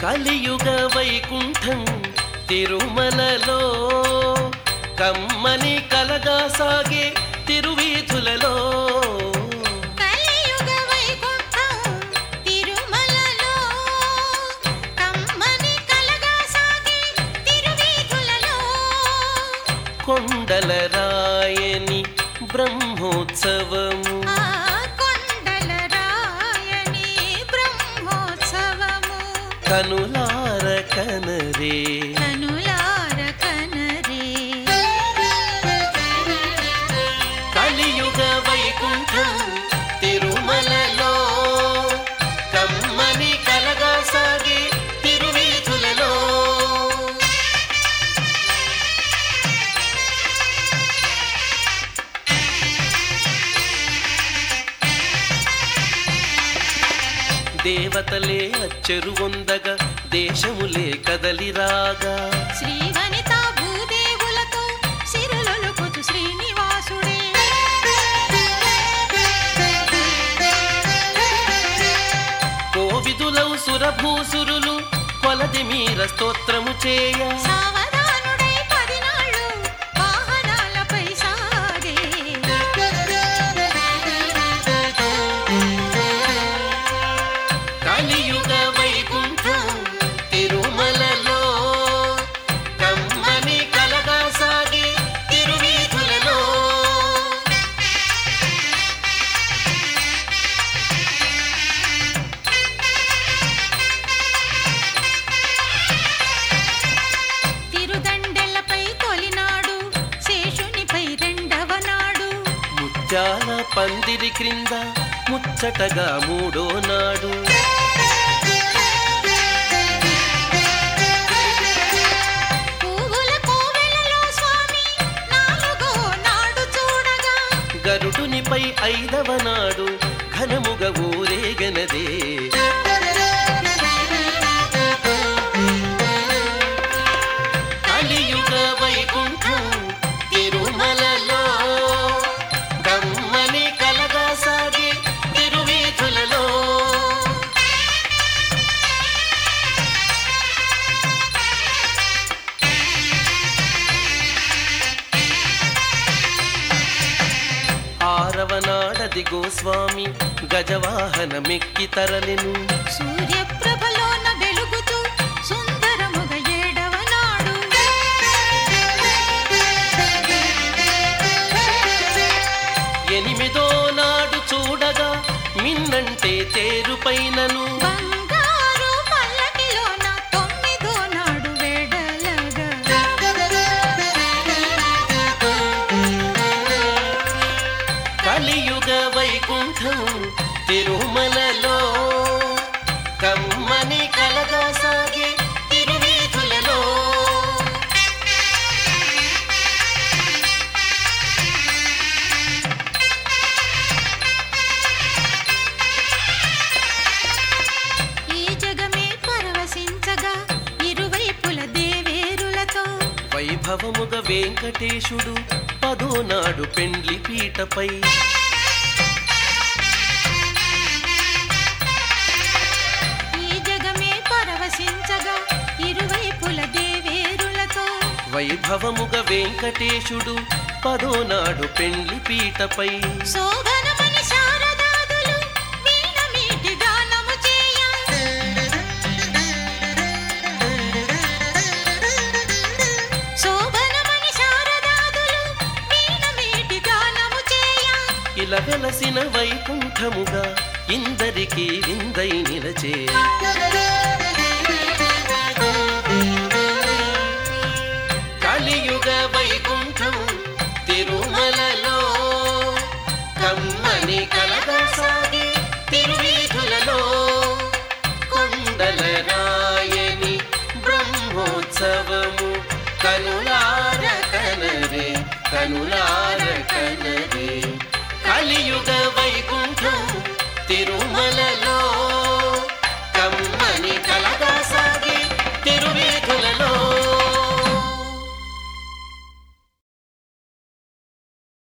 కలియుగ వైకుంఠం తిరుమలలో కమ్మని కలగా సాగే తిరువీధులలో కలియుగ వైకుంఠం తిరుమలలో కమ్మని కలగా సాగే తిరువీధులలో కొండల రాయని బ్రహ్మోత్సవము ఆ కొండల రాయని బ్రహ్మోత్సవము కనులార కనరే కనులార కనరే కలియుగ వైకుంఠం తిరుమలలో కమ్మని కలగా సాగే తిరువీధులలో దేవతలే అచ్చెరు వందగా దేశములే కదలిరాగా శ్రీ వనిత భూదేవులతో సిరులొలుకుచు శ్రీనివాసుడే కోవిదులవు సురభూసురులు కొలది మీర స్తోత్రము చేయ సావధానుడై పదినాళ్ళు వాహనాలపై సాగే కలియుగ వైకుంఠం తిరుమలలో కమ్మని కలగా సాగే తిరువీధులలో తిరుదండెలపై తొలినాడు శేషునిపై రెండవ నాడు ముత్యాల పందిరి క్రింద ముచ్చటగా మూడో నాడు పువ్వుల కోవెలలో స్వామి నాలుగో నాడు చూడగా గరుడునిపై ఐదవ నాడు ఘనముగ ఊరేగనదే కలియుగ వైకుంఠం తిరుమలలో గమ్మని కలగా సాగే తిరువీధులలో ఆరవ నాడది గోస్వామి గజవాహనమెక్కి తరలెను సూర్యప్రభలోన వెలుగుతూ సుందరముగ ఏడవ నాడు ఎనిమిదో నాడు చూడగా మిన్నంటే తేరుపైనను బంగారు పల్లకిలోన తొమ్మిదో నాడు వెడలగా కలియుగ వైకుంఠం తిరుమలలో కమ్మని కలగా సాగే తిరువీధులలో ఈ జగమే పరవశించగా ఇరువైపుల దేవేరులతో వైభవముగ వెంకటేశుడు పదో నాడు పెండ్లి పీటపై ఈ జగమే పరవశించగా ఇరువైపుల దేవేరులతో వైభవముగ వెంకటేశుడు పదో నాడు పెండ్లి పీటపై శోభనమని శారదాదులు వీణ మీటి గానము చేయ శోభనమని శారదాదులు వీణ మీటి గానము చేయ ఇలా వెలసిన వైకుంఠముగా ఇందరికీ విందై నిలచే కలియుగ వైకుంఠం తిరుమలలో కమ్మని కలగా సాగి తిరువీధులలో కొండల రాయని బ్రహ్మోత్సవము కనులార కనరే కనులార కనరే